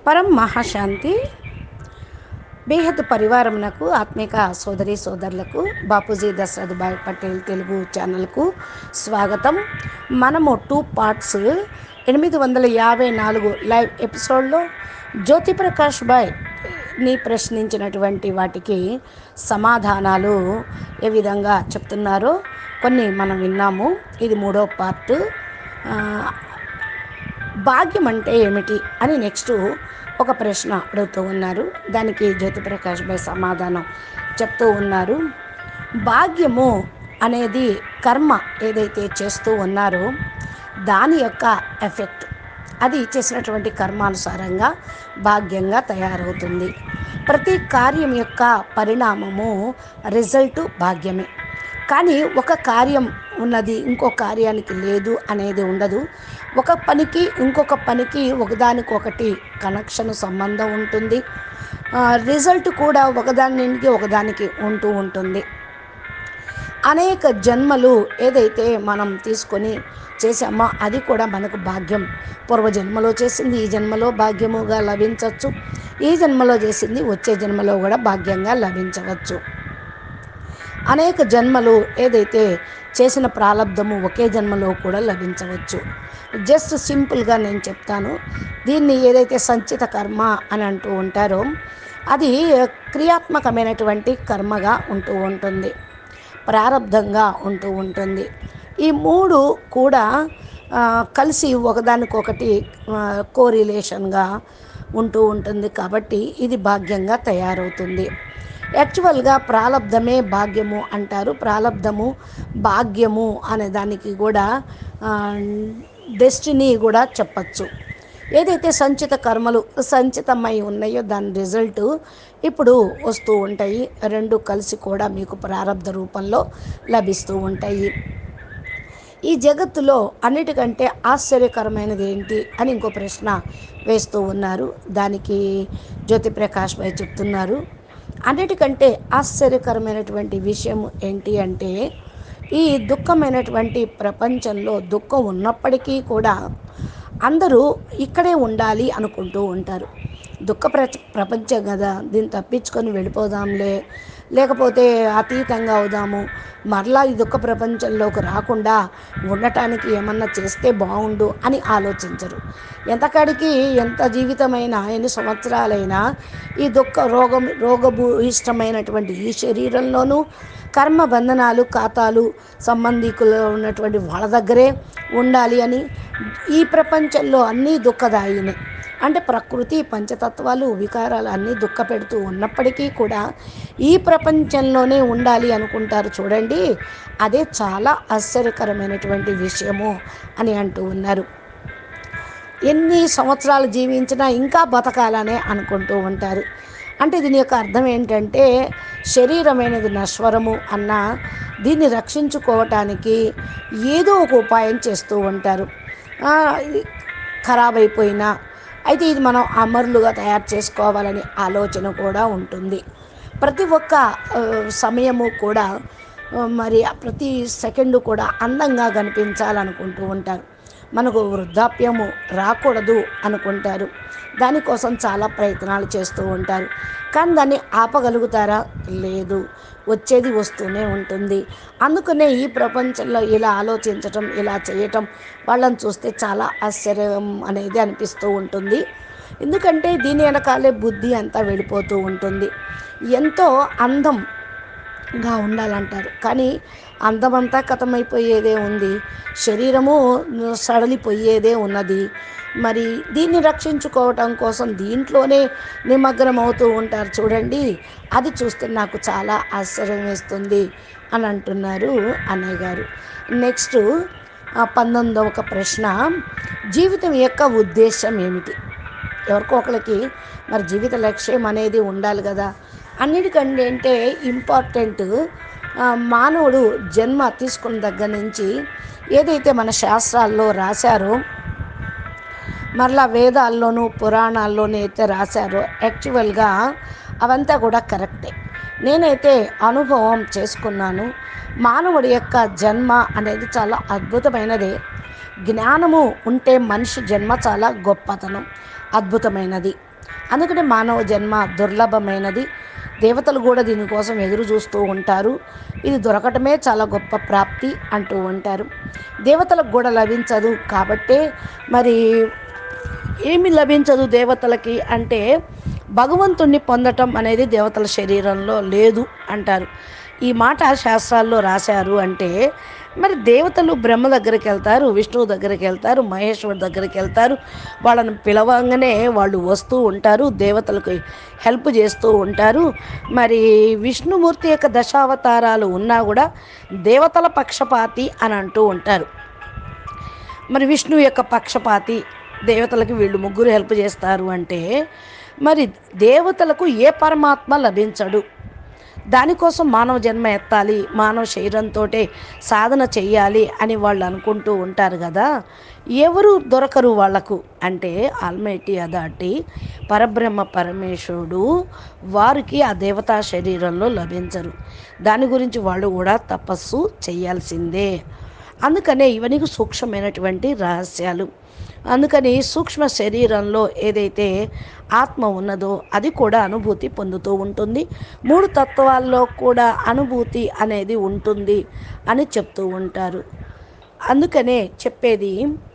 పరం మహాశాంతి బేహద్ పరివారమునకు ఆత్మిక సోదరి సోదరులకు బాపూజీ దశరథ్ భాయ్ పటేల్ తెలుగు ఛానల్కు స్వాగతం మనము టూ పార్ట్స్ ఎనిమిది వందల యాభై నాలుగు లైవ్ ఎపిసోడ్లో జ్యోతి ప్రకాష్ బాయ్ ని ప్రశ్నించినటువంటి వాటికి సమాధానాలు ఏ విధంగా చెప్తున్నారో కొన్ని మనం విన్నాము ఇది మూడో పార్ట్ ఆ, భాగ్యం అంటే ఏమిటి అని నెక్స్ట్ ఒక ప్రశ్న అడుగుతూ ఉన్నారు దానికి జ్యోతిప్రకాష్ భాయ్ సమాధానం చెప్తూ ఉన్నారు భాగ్యము అనేది కర్మ ఏదైతే చేస్తూ ఉన్నారో దాని యొక్క ఎఫెక్ట్ అది చేసినటువంటి కర్మానుసారంగా భాగ్యంగా తయారవుతుంది ప్రతి కార్యం యొక్క పరిణామము రిజల్ట్ భాగ్యమే కానీ ఒక కార్యం ఉన్నది ఇంకో కార్యానికి లేదు అనేది ఉండదు ఒక పనికి ఇంకొక పనికి ఒకదానికొకటి కనెక్షన్ సంబంధం ఉంటుంది ఆ, రిజల్ట్ కూడా ఒకదాని నుండి ఒకదానికి ఉంటూ ఉంటుంది అనేక జన్మలు ఏదైతే మనం తీసుకొని చేసామో అది కూడా మనకు భాగ్యం పూర్వజన్మలో చేసింది ఈ జన్మలో భాగ్యముగా లభించవచ్చు ఈ జన్మలో చేసింది వచ్చే జన్మలో కూడా భాగ్యంగా లభించవచ్చు అనేక జన్మలు ఏదైతే చేసిన ప్రారంధము ఒకే జన్మలో కూడా లభించవచ్చు జస్ట్ సింపుల్గా నేను చెప్తాను దీన్ని ఏదైతే సంచిత కర్మ అని అంటూ ఉంటారో అది క్రియాత్మకమైనటువంటి కర్మగా ఉంటూ ఉంటుంది ప్రారంధంగా ఉంటూ ఉంటుంది ఈ మూడు కూడా ఆ, కలిసి ఒకదానికొకటి కోరిలేషన్గా ఉంటూ ఉంటుంది కాబట్టి ఇది భాగ్యంగా తయారవుతుంది యాక్చువల్గా ప్రాలబ్ధమే భాగ్యము అంటారు ప్రాలబ్ధము భాగ్యము అనే దానికి కూడా డెస్టినీ కూడా చెప్పచ్చు ఏదైతే సంచిత కర్మలు సంచితమై ఉన్నాయో దాని రిజల్ట్ ఇప్పుడు వస్తూ ఉంటాయి రెండు కలిసి కూడా మీకు ప్రారంధ రూపంలో లభిస్తూ ఉంటాయి ఈ జగత్తులో అన్నిటికంటే ఆశ్చర్యకరమైనది ఏంటి అని ఇంకో ప్రశ్న వేస్తూ ఉన్నారు దానికి జ్యోతిప్రకాష్ భాయ్ చెప్తున్నారు అన్నిటికంటే ఆశ్చర్యకరమైనటువంటి విషయం ఏంటి అంటే ఈ దుఃఖమైనటువంటి ప్రపంచంలో దుఃఖం ఉన్నప్పటికీ కూడా అందరూ ఇక్కడే ఉండాలి అనుకుంటూ ఉంటారు దుఃఖ ప్ర ప్రపంచం కదా దీన్ని తప్పించుకొని వెళ్ళిపోదాంలే లేకపోతే అతీతంగా అవుదాము మరలా ఈ దుఃఖ ప్రపంచంలోకి రాకుండా ఉండటానికి ఏమన్నా చేస్తే బాగుండు అని ఆలోచించరు ఎంతకాడికి ఎంత జీవితమైనా ఎన్ని సంవత్సరాలైనా ఈ దుఃఖ రోగం రోగభూయిష్టమైనటువంటి ఈ శరీరంలోనూ కర్మ బంధనాలు ఖాతాలు సంబంధికులు ఉన్నటువంటి వాళ్ళ దగ్గరే ఉండాలి అని ఈ ప్రపంచంలో అన్నీ దుఃఖదాయినే అంటే ప్రకృతి పంచతత్వాలు వికారాలు అన్నీ దుఃఖ పెడుతూ ఉన్నప్పటికీ కూడా ఈ ప్రపంచంలోనే ఉండాలి అనుకుంటారు చూడండి అదే చాలా ఆశ్చర్యకరమైనటువంటి విషయము అని అంటూ ఉన్నారు ఎన్ని సంవత్సరాలు జీవించినా ఇంకా బతకాలనే అనుకుంటూ ఉంటారు అంటే దీని యొక్క అర్థం ఏంటంటే శరీరమైనది నశ్వరము అన్న దీన్ని రక్షించుకోవటానికి ఏదో ఒక ఉపాయం చేస్తూ ఉంటారు ఆ, ఇది ఖరాబ్ అయిపోయినా అయితే ఇది మనం అమరులుగా తయారు చేసుకోవాలని ఆలోచన కూడా ఉంటుంది ప్రతి ఒక్క ఆ, సమయము కూడా ఆ, మరి ఆ ప్రతి సెకండు కూడా అందంగా కనిపించాలనుకుంటూ ఉంటారు మనకు వృద్ధాప్యము రాకూడదు అనుకుంటారు దానికోసం చాలా ప్రయత్నాలు చేస్తూ ఉంటారు కానీ దాన్ని ఆపగలుగుతారా లేదు వచ్చేది వస్తూనే ఉంటుంది అందుకనే ఈ ప్రపంచంలో ఇలా ఆలోచించటం ఇలా చేయటం వాళ్ళని చూస్తే చాలా ఆశ్చర్యం అనేది అనిపిస్తూ ఉంటుంది ఎందుకంటే దీని వెనకాలే బుద్ధి అంతా వెళ్ళిపోతూ ఉంటుంది ఎంతో అందం గా ఉండాలంటారు కానీ అందమంతా కథమైపోయేదే ఉంది శరీరము సడలిపోయేదే ఉన్నది మరి దీన్ని రక్షించుకోవటం కోసం దీంట్లోనే నిమగ్నం అవుతూ ఉంటారు చూడండి అది చూస్తే నాకు చాలా ఆశ్చర్యం వేస్తుంది అని అంటున్నారు అన్నయ్య గారు నెక్స్ట్ పంతొమ్మిదవ ఒక ప్రశ్న జీవితం యొక్క ఉద్దేశం ఏమిటి ఎవరికో ఒకరికి మరి జీవిత లక్ష్యం అనేది ఉండాలి కదా అన్నిటికంటే అంటే ఇంపార్టెంట్ ఆ, మానవుడు జన్మ తీసుకున్న దగ్గర నుంచి ఏదైతే మన శాస్త్రాల్లో రాశారో మరలా వేదాల్లోనూ పురాణాల్లోనూ అయితే రాశారో యాక్చువల్గా అవంతా కూడా కరెక్టే నేనైతే అనుభవం చేసుకున్నాను మానవుడి యొక్క జన్మ అనేది చాలా అద్భుతమైనదే జ్ఞానము ఉంటే మనిషి జన్మ చాలా గొప్పతనం అద్భుతమైనది అందుకనే మానవ జన్మ దుర్లభమైనది దేవతలు కూడా దీనికోసం ఎదురు చూస్తూ ఉంటారు ఇది దొరకటమే చాలా గొప్ప ప్రాప్తి అంటూ ఉంటారు దేవతలకు కూడా లభించదు కాబట్టే మరి ఏమి లభించదు దేవతలకి అంటే భగవంతుణ్ణి పొందటం అనేది దేవతల శరీరంలో లేదు అంటారు ఈ మాట శాస్త్రాల్లో రాశారు అంటే మరి దేవతలు బ్రహ్మ దగ్గరికి వెళ్తారు విష్ణువు దగ్గరికి వెళ్తారు మహేశ్వరు దగ్గరికి వెళ్తారు వాళ్ళని పిలవంగానే వాళ్ళు వస్తూ ఉంటారు దేవతలకు హెల్ప్ చేస్తూ ఉంటారు మరి విష్ణుమూర్తి యొక్క దశావతారాలు ఉన్నా కూడా దేవతల పక్షపాతి అని అంటూ ఉంటారు మరి విష్ణువు యొక్క పక్షపాతి దేవతలకు వీళ్ళు ముగ్గురు హెల్ప్ చేస్తారు అంటే మరి దేవతలకు ఏ పరమాత్మ లభించడు దానికోసం మానవ జన్మ ఎత్తాలి మానవ శరీరంతో సాధన చెయ్యాలి అని వాళ్ళు అనుకుంటూ ఉంటారు కదా ఎవరు దొరకరు వాళ్లకు అంటే ఆల్మైటీ అదాటి పరబ్రహ్మ పరమేశ్వరుడు వారికి ఆ దేవతా శరీరంలో లభించరు దాని గురించి వాళ్ళు కూడా తపస్సు చేయాల్సిందే అందుకనే ఇవన్నీ సూక్ష్మమైనటువంటి రహస్యాలు అందుకని సూక్ష్మ శరీరంలో ఏదైతే ఆత్మ ఉన్నదో అది కూడా అనుభూతి పొందుతూ ఉంటుంది మూడు తత్వాల్లో కూడా అనుభూతి అనేది ఉంటుంది అని చెప్తూ ఉంటారు అందుకనే చెప్పేది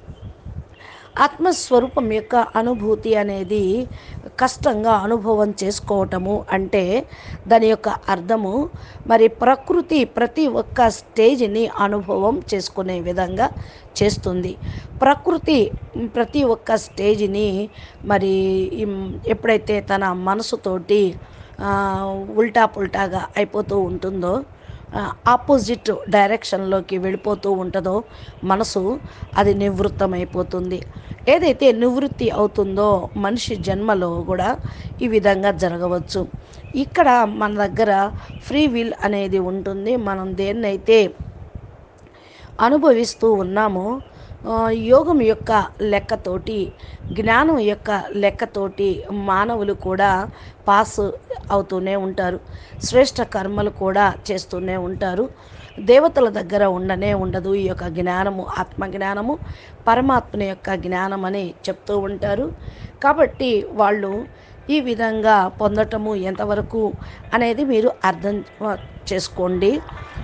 ఆత్మస్వరూపం యొక్క అనుభూతి అనేది కష్టంగా అనుభవం చేసుకోవటము అంటే దాని యొక్క అర్థము మరి ప్రకృతి ప్రతి ఒక్క స్టేజ్ని అనుభవం చేసుకునే విధంగా చేస్తుంది ప్రకృతి ప్రతి ఒక్క స్టేజ్ని మరి ఇం- ఎప్పుడైతే తన మనసుతోటి ఆ, ఉల్టా పుల్టాగా అయిపోతూ ఉంటుందో ఆపోజిట్ డైరెక్షన్లోకి వెళ్ళిపోతూ ఉంటుందో మనసు అది నివృత్తమైపోతుంది ఏదైతే నివృత్తి అవుతుందో మనిషి జన్మలో కూడా ఈ విధంగా జరగవచ్చు ఇక్కడ మన దగ్గర ఫ్రీ విల్ అనేది ఉంటుంది మనం దేన్నైతే అనుభవిస్తూ ఉన్నామో ఆ, యోగం యొక్క లెక్కతోటి జ్ఞానం యొక్క లెక్కతోటి మానవులు కూడా పాస్ అవుతూనే ఉంటారు శ్రేష్ట కర్మలు కూడా చేస్తూనే ఉంటారు దేవతల దగ్గర ఉండనే ఉండదు ఈ యొక్క జ్ఞానము ఆత్మజ్ఞానము పరమాత్మని యొక్క జ్ఞానం అని చెప్తూ ఉంటారు కాబట్టి వాళ్ళు ఈ విధంగా పొందటము ఎంతవరకు అనేది మీరు అర్థం ఆ, చేసుకోండి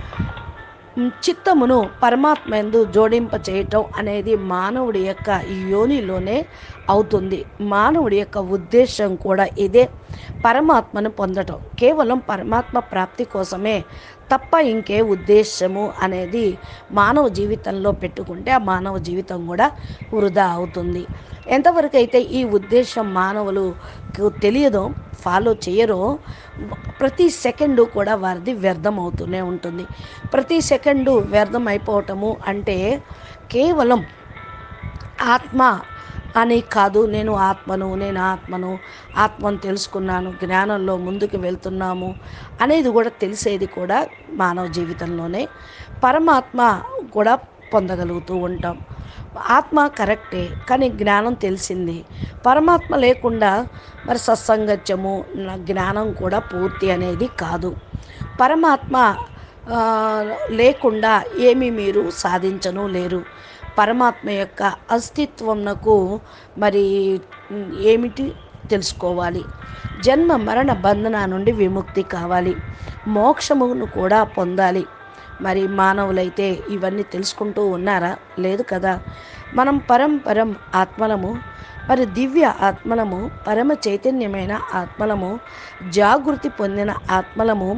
చిత్తమును పరమాత్మ ఎందు జోడింప చేయటం అనేది మానవుడి యొక్క యోనిలోనే అవుతుంది మానవుడి యొక్క ఉద్దేశం కూడా ఇదే పరమాత్మను పొందటం కేవలం పరమాత్మ ప్రాప్తి కోసమే తప్ప ఇంకే ఉద్దేశము అనేది మానవ జీవితంలో పెట్టుకుంటే ఆ మానవ జీవితం కూడా వృధా అవుతుంది ఎంతవరకు అయితే ఈ ఉద్దేశం మానవులకు తెలియదో ఫాలో చేయరో ప్రతి సెకండు కూడా వారిది వ్యర్థం అవుతూనే ఉంటుంది ప్రతి సెకండు వ్యర్థం అయిపోవటము అంటే కేవలం ఆత్మ అని కాదు నేను ఆత్మను నేను ఆత్మను ఆత్మను తెలుసుకున్నాను జ్ఞానంలో ముందుకు వెళ్తున్నాము అనేది కూడా తెలిసేది కూడా మానవ జీవితంలోనే పరమాత్మ కూడా పొందగలుగుతూ ఉంటాం ఆత్మ కరెక్టే కానీ జ్ఞానం తెలిసింది పరమాత్మ లేకుండా మరి సత్సంగత్యము నా జ్ఞానం కూడా పూర్తి అనేది కాదు పరమాత్మ ఆ, లేకుండా ఏమీ మీరు సాధించను లేరు పరమాత్మ యొక్క అస్తిత్వంనకు మరి ఉమ్, ఏమిటి తెలుసుకోవాలి జన్మ మరణ బంధన నుండి విముక్తి కావాలి మోక్షమును కూడా పొందాలి మరి మానవులైతే ఇవన్నీ తెలుసుకుంటూ ఉన్నారా లేదు కదా మనం పరం పరం ఆత్మలము మరి దివ్య ఆత్మలము పరమ చైతన్యమైన ఆత్మలము జాగృతి పొందిన ఆత్మలము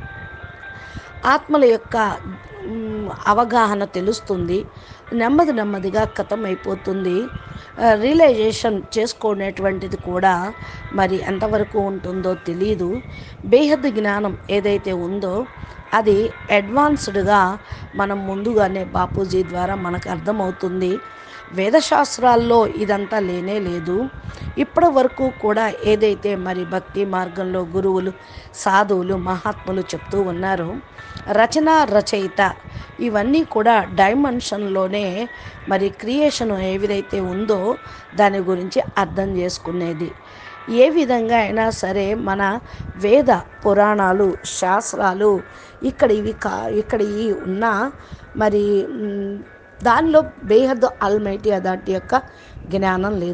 ఆత్మల యొక్క మ్, అవగాహన తెలుస్తుంది నెమ్మది నెమ్మదిగా కథం అయిపోతుంది రియలైజేషన్ చేసుకునేటువంటిది కూడా మరి ఎంతవరకు ఉంటుందో తెలియదు బేహద్దు జ్ఞానం ఏదైతే ఉందో అది అడ్వాన్స్డ్గా మనం ముందుగానే బాపూజీ ద్వారా మనకు అర్థమవుతుంది వేదశాస్త్రాల్లో ఇదంతా లేనే లేదు ఇప్పటి వరకు కూడా ఏదైతే మరి భక్తి మార్గంలో గురువులు సాధువులు మహాత్ములు చెప్తూ ఉన్నారో రచన రచయిత ఇవన్నీ కూడా డైమెన్షన్లోనే మరి క్రియేషన్ ఏ విధైతే ఉందో దాని గురించి అర్థం చేసుకునేది ఏ విధంగా అయినా సరే మన వేద పురాణాలు శాస్త్రాలు ఇక్కడ ఇవి కా ఇక్కడ ఈ ఉన్న మరి మ్, దానిలో బేహద్ అల్మైటీ అదాటి యొక్క జ్ఞానం లేదు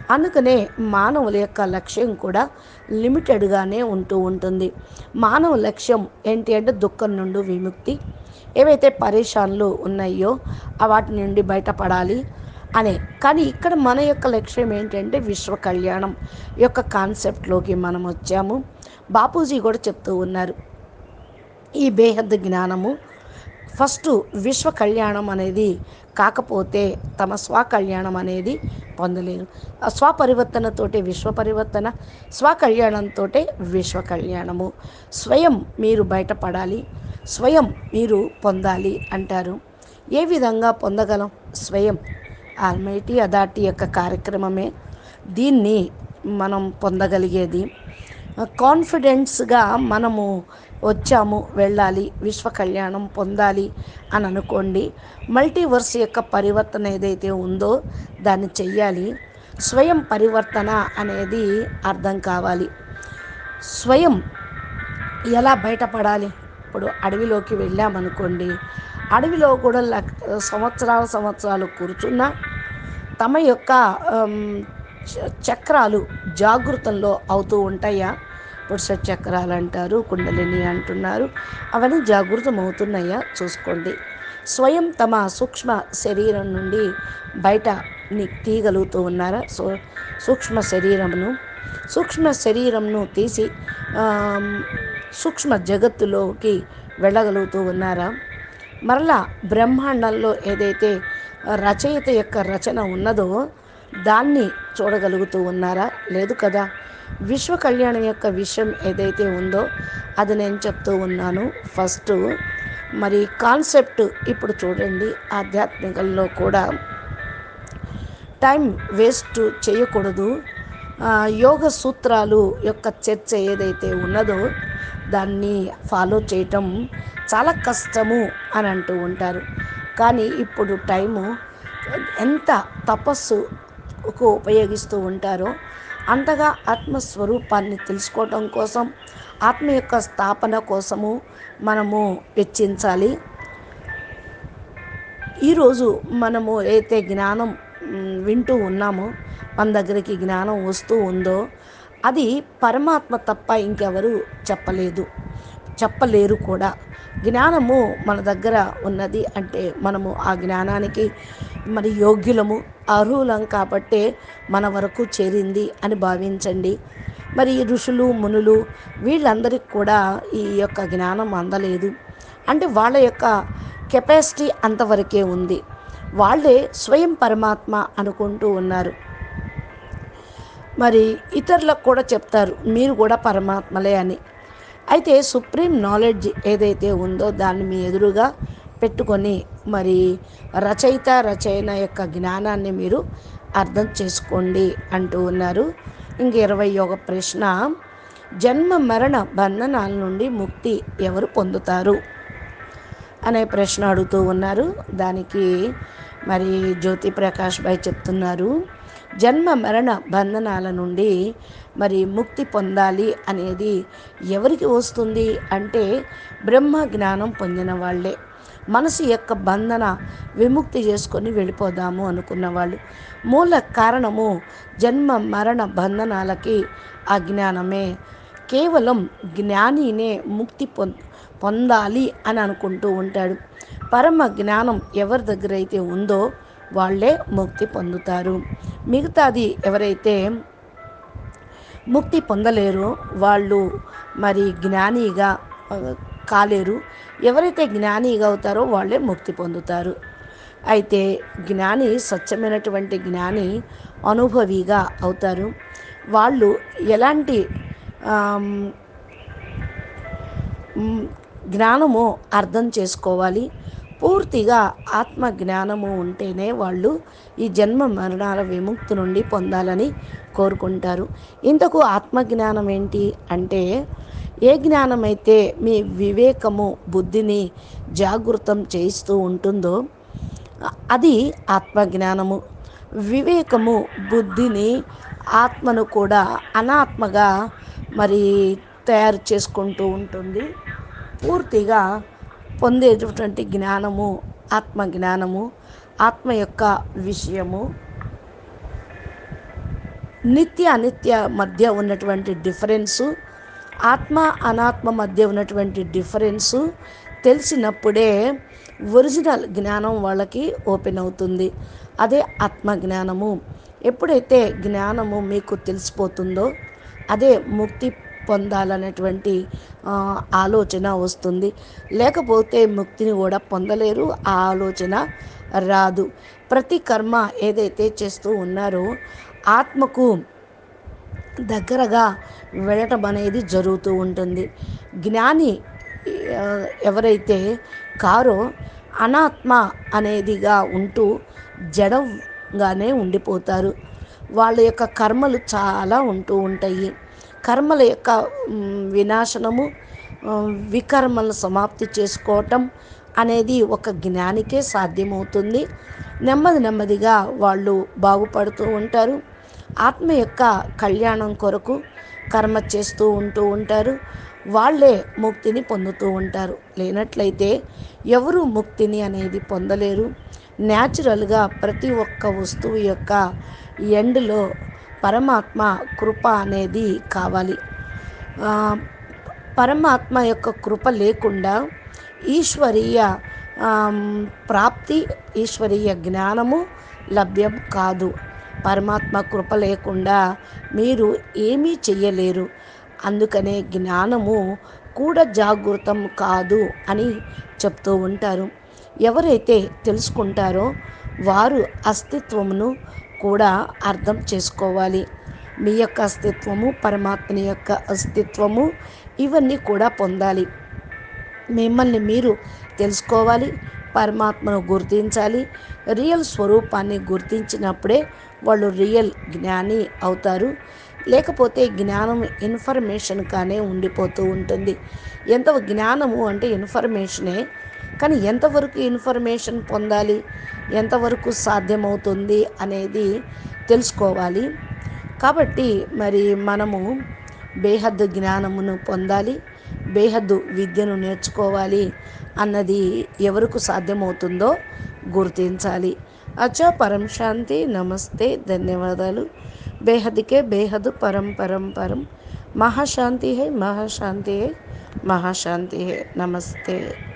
అందుకనే మానవుల యొక్క లక్ష్యం కూడా లిమిటెడ్గానే ఉంటూ ఉంటుంది మానవ లక్ష్యం ఏంటి అంటే దుఃఖం నుండి విముక్తి ఏవైతే పరేషాన్లు ఉన్నాయో ఆ వాటి నుండి బయటపడాలి అనే కానీ ఇక్కడ మన యొక్క లక్ష్యం ఏంటంటే విశ్వ కళ్యాణం యొక్క కాన్సెప్ట్లోకి మనం వచ్చాము బాపూజీ కూడా చెప్తూ ఉన్నారు ఈ బేహద్ జ్ఞానము ఫస్ట్ విశ్వ కళ్యాణం అనేది కాకపోతే తమ స్వకళ్యాణం అనేది పొందలేరు ఆ స్వపరివర్తనతోటి విశ్వ పరివర్తన స్వకళ్యాణంతో విశ్వ కళ్యాణము స్వయం మీరు బయటపడాలి స్వయం మీరు పొందాలి అంటారు ఏ విధంగా పొందగలం స్వయం ఆల్మైటీ అథారిటీ యొక్క కార్యక్రమమే దీన్ని మనం పొందగలిగేది కాన్ఫిడెన్స్గా మనము వచ్చాము వెళ్ళాలి విశ్వ కళ్యాణం పొందాలి అని అనుకోండి మల్టీవర్స్ యొక్క పరివర్తన ఏదైతే ఉందో దాన్ని చెయ్యాలి స్వయం పరివర్తన అనేది అర్థం కావాలి స్వయం ఎలా బయటపడాలి ఇప్పుడు అడవిలోకి వెళ్ళామనుకోండి అడవిలో కూడా లక్ సంవత్సరాల సంవత్సరాలు కూర్చున్నా తమ యొక్క ఆమ్, చ- చక్రాలు జాగృతంలో అవుతూ ఉంటాయా పురుష చక్రాలు అంటారు కుండలిని అంటున్నారు అవన్నీ జాగృతం అవుతున్నాయా చూసుకోండి స్వయం తమ సూక్ష్మ శరీరం నుండి బయట ని- తీయగలుగుతూ ఉన్నారా సో సూక్ష్మ శరీరమును సూక్ష్మ శరీరంను తీసి ఆమ్, సూక్ష్మ జగత్తులోకి వెళ్ళగలుగుతూ ఉన్నారా మరలా బ్రహ్మాండంలో ఏదైతే రచయిత యొక్క రచన ఉన్నదో దాన్ని చూడగలుగుతూ ఉన్నారా లేదు కదా విశ్వ కళ్యాణం యొక్క విషయం ఏదైతే ఉందో అది నేను చెప్తూ ఉన్నాను ఫస్ట్ మరి కాన్సెప్ట్ ఇప్పుడు చూడండి ఆధ్యాత్మికంలో కూడా టైం వేస్ట్ చేయకూడదు ఆ, యోగ సూత్రాలు యొక్క చర్చ ఏదైతే ఉన్నదో దాన్ని ఫాలో చేయటం చాలా కష్టము అని అంటూ ఉంటారు కానీ ఇప్పుడు టైము ఎంత తపస్సుకు ఉపయోగిస్తూ ఉంటారో అంతగా ఆత్మస్వరూపాన్ని తెలుసుకోవటం కోసం ఆత్మ యొక్క స్థాపన కోసము మనము వెచ్చించాలి ఈరోజు మనము అయితే జ్ఞానం మ్, వింటూ ఉన్నామో మన దగ్గరికి జ్ఞానం వస్తూ ఉందో అది పరమాత్మ తప్ప ఇంకెవరు చెప్పలేదు చెప్పలేరు కూడా జ్ఞానము మన దగ్గర ఉన్నది అంటే మనము ఆ జ్ఞానానికి మరి యోగ్యులము అర్హులం కాబట్టే మన వరకు చేరింది అని భావించండి మరి ఈ ఋషులు మునులు వీళ్ళందరికీ కూడా ఈ యొక్క జ్ఞానం అందలేదు అంటే వాళ్ళ యొక్క కెపాసిటీ అంతవరకే ఉంది వాళ్ళే స్వయం పరమాత్మ అనుకుంటూ ఉన్నారు మరి ఇతరులకు కూడా చెప్తారు మీరు కూడా పరమాత్మలే అని అయితే సుప్రీం నాలెడ్జ్ ఏదైతే ఉందో దాన్ని మీ ఎదురుగా పెట్టుకొని మరి రచయిత రచయిన యొక్క జ్ఞానాన్ని మీరు అర్థం చేసుకోండి అంటూ ఉన్నారు ఇంక ఇరవై ఒక ప్రశ్న జన్మ మరణ బంధనాల నుండి ముక్తి ఎవరు పొందుతారు అనే ప్రశ్న అడుగుతూ ఉన్నారు దానికి మరి జ్యోతి ప్రకాష్ భాయ్ చెప్తున్నారు జన్మ మరణ బంధనాల నుండి మరి ముక్తి పొందాలి అనేది ఎవరికి వస్తుంది అంటే బ్రహ్మ జ్ఞానం పొందిన వాళ్ళే మనసు యొక్క బంధన విముక్తి చేసుకొని వెళ్ళిపోదాము అనుకున్న వాళ్ళు మూల కారణము జన్మ మరణ బంధనాలకి అజ్ఞానమే కేవలం జ్ఞానినే ముక్తి పొంద పొందాలి అని అనుకుంటూ ఉంటాడు పరమ జ్ఞానం ఎవరి దగ్గర అయితే ఉందో వాళ్ళే ముక్తి పొందుతారు మిగతాది ఎవరైతే ముక్తి పొందలేరో వాళ్ళు మరి జ్ఞానిగా ఆ, కాలేరు ఎవరైతే జ్ఞానిగా అవుతారో వాళ్ళే ముక్తి పొందుతారు అయితే జ్ఞాని స్వచ్ఛమైనటువంటి జ్ఞాని అనుభవిగా అవుతారు వాళ్ళు ఎలాంటి ఆమ్, మ్, జ్ఞానము అర్థం చేసుకోవాలి పూర్తిగా ఆత్మ జ్ఞానము ఉంటేనే వాళ్ళు ఈ జన్మ మరణాల విముక్తి నుండి పొందాలని కోరుకుంటారు ఇంతకు ఆత్మ జ్ఞానం ఏంటి అంటే ఏ జ్ఞానమైతే మీ వివేకము బుద్ధిని జాగృతం చేయిస్తూ ఉంటుందో అది ఆత్మజ్ఞానము వివేకము బుద్ధిని ఆత్మను కూడా అనాత్మగా మరి తయారు చేసుకుంటూ ఉంటుంది పూర్తిగా పొందేటటువంటి జ్ఞానము ఆత్మ జ్ఞానము ఆత్మ యొక్క విషయము నిత్య అనిత్య మధ్య ఉన్నటువంటి డిఫరెన్సు ఆత్మ అనాత్మ మధ్య ఉన్నటువంటి డిఫరెన్సు తెలిసినప్పుడే ఒరిజినల్ జ్ఞానం వాళ్ళకి ఓపెన్ అవుతుంది అదే ఆత్మ జ్ఞానము ఎప్పుడైతే జ్ఞానము మీకు తెలిసిపోతుందో అదే ముక్తి పొందాలనేటువంటి ఆలోచన వస్తుంది లేకపోతే ముక్తిని కూడా పొందలేరు ఆ ఆలోచన రాదు ప్రతి కర్మ ఏదైతే చేస్తూ ఉన్నారో ఆత్మకు దగ్గరగా వెళ్ళటం అనేది జరుగుతూ ఉంటుంది జ్ఞాని ఎవరైతే కారో అనాత్మ అనేదిగా ఉంటూ జడంగానే ఉండిపోతారు వాళ్ళ యొక్క కర్మలు చాలా ఉంటూ ఉంటాయి కర్మల యొక్క వినాశనము వికర్మలను సమాప్తి చేసుకోవటం అనేది ఒక జ్ఞానికే సాధ్యమవుతుంది నెమ్మది నెమ్మదిగా వాళ్ళు బాగుపడుతూ ఉంటారు ఆత్మ యొక్క కళ్యాణం కొరకు కర్మ చేస్తూ ఉంటూ ఉంటారు వాళ్ళే ముక్తిని పొందుతూ ఉంటారు లేనట్లయితే ఎవరు ముక్తిని అనేది పొందలేరు న్యాచురల్గా ప్రతి ఒక్క వస్తువు యొక్క ఎండ్లో పరమాత్మ కృప అనేది కావాలి పరమాత్మ యొక్క కృప లేకుండా ఈశ్వరీయ ప్రాప్తి ఈశ్వరీయ జ్ఞానము లభ్యం కాదు పరమాత్మ కృప లేకుండా మీరు ఏమీ చెయ్యలేరు అందుకనే జ్ఞానము కూడా జాగృతం కాదు అని చెప్తూ ఉంటారు ఎవరైతే తెలుసుకుంటారో వారు అస్తిత్వమును కూడా అర్థం చేసుకోవాలి మీ యొక్క అస్తిత్వము పరమాత్మని యొక్క అస్తిత్వము ఇవన్నీ కూడా పొందాలి మిమ్మల్ని మీరు తెలుసుకోవాలి పరమాత్మను గుర్తించాలి రియల్ స్వరూపాన్ని గుర్తించినప్పుడే వాళ్ళు రియల్ జ్ఞాని అవుతారు లేకపోతే జ్ఞానం ఇన్ఫర్మేషన్ కానీ ఉండిపోతూ ఉంటుంది ఎంత జ్ఞానము అంటే ఇన్ఫర్మేషనే కానీ ఎంతవరకు ఇన్ఫర్మేషన్ పొందాలి ఎంతవరకు సాధ్యమవుతుంది అనేది తెలుసుకోవాలి కాబట్టి మరి మనము బేహద్దు జ్ఞానమును పొందాలి బేహద్దు విద్యను నేర్చుకోవాలి అన్నది ఎవరికి సాధ్యమవుతుందో గుర్తించాలి అచ్చా పరం శాంతి నమస్తే ధన్యవాదాలు బేహద్కే బేహద్ పరం పరం పరం మహాశాంతి హై మహాశాంతి హై మహాశాంతి హై నమస్తే